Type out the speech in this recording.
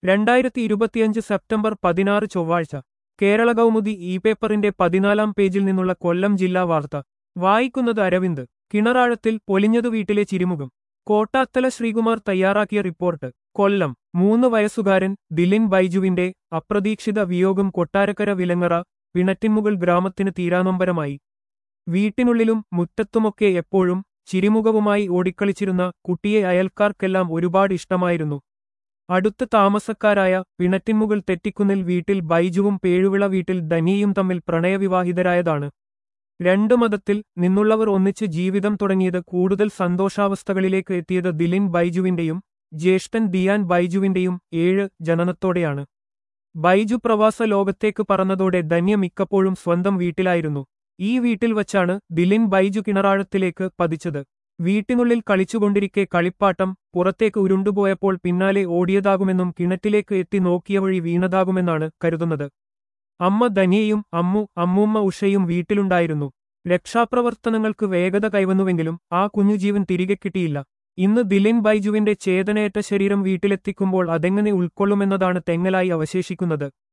രണ്ടായിരത്തി ഇരുപത്തിയഞ്ച് സെപ്റ്റംബർ പതിനാറ് ചൊവ്വാഴ്ച കേരള കൗമുദി ഇ പേപ്പറിന്റെ പതിനാലാം പേജിൽ നിന്നുള്ള കൊല്ലം ജില്ലാ വാർത്ത വായിക്കുന്നത് അരവിന്ദ് കിണറാഴത്തിൽ പൊലിഞ്ഞതു വീട്ടിലെ ചിരിമുഖം കോട്ടാത്തല ശ്രീകുമാർ തയ്യാറാക്കിയ റിപ്പോർട്ട് കൊല്ലം മൂന്ന് വയസ്സുകാരൻ ദിലിൻ ബൈജുവിന്റെ അപ്രതീക്ഷിത വിയോഗം കൊട്ടാരക്കര വിലങ്ങറ പിണറ്റിൻമുകൾ ഗ്രാമത്തിന് തീരാനൊമ്പരമായി വീട്ടിനുള്ളിലും മുറ്റത്തുമൊക്കെ എപ്പോഴും ചിരിമുഖവുമായി ഓടിക്കളിച്ചിരുന്ന കുട്ടിയെ അയൽക്കാർക്കെല്ലാം ഒരുപാട് ഇഷ്ടമായിരുന്നു അടുത്ത താമസക്കാരായ പിണറ്റിൻമുകൾ തെറ്റിക്കുന്നിൽ വീട്ടിൽ ബൈജുവും പേഴുവിള വീട്ടിൽ ധനിയും തമ്മിൽ പ്രണയവിവാഹിതരായതാണ് രണ്ട് മതത്തിൽ നിന്നുള്ളവർ ഒന്നിച്ച് ജീവിതം തുടങ്ങിയത് കൂടുതൽ സന്തോഷാവസ്ഥകളിലേക്ക് എത്തിയത് ദിലിൻ ബൈജുവിന്റെയും ജ്യേഷ്ഠൻ ദിയാൻ ബൈജുവിന്റെയും ഏഴ് ജനനത്തോടെയാണ് ബൈജു പ്രവാസ ലോകത്തേക്ക് പറന്നതോടെ ധന്യ മിക്കപ്പോഴും സ്വന്തം വീട്ടിലായിരുന്നു ഈ വീട്ടിൽ വച്ചാണ് ദിലിൻ ബൈജു കിണറാഴത്തിലേക്ക് പതിച്ചത് വീട്ടിനുള്ളിൽ കളിച്ചുകൊണ്ടിരിക്കെ കളിപ്പാട്ടം പുറത്തേക്ക് ഉരുണ്ടുപോയപ്പോൾ പിന്നാലെ ഓടിയതാകുമെന്നും കിണറ്റിലേക്ക് എത്തി നോക്കിയ വഴി വീണതാകുമെന്നാണ് കരുതുന്നത് അമ്മ ധനിയയും അമ്മു അമ്മൂമ്മ ഉഷയും വീട്ടിലുണ്ടായിരുന്നു രക്ഷാപ്രവർത്തനങ്ങൾക്ക് വേഗത കൈവന്നുവെങ്കിലും ആ കുഞ്ഞുജീവൻ തിരികെ കിട്ടിയില്ല ഇന്ന് ദിലിൻ ബൈജുവിന്റെ ചേതനയേറ്റ ശരീരം വീട്ടിലെത്തിക്കുമ്പോൾ അതെങ്ങനെ ഉൾക്കൊള്ളുമെന്നതാണ് തെങ്ങലായി അവശേഷിക്കുന്നത്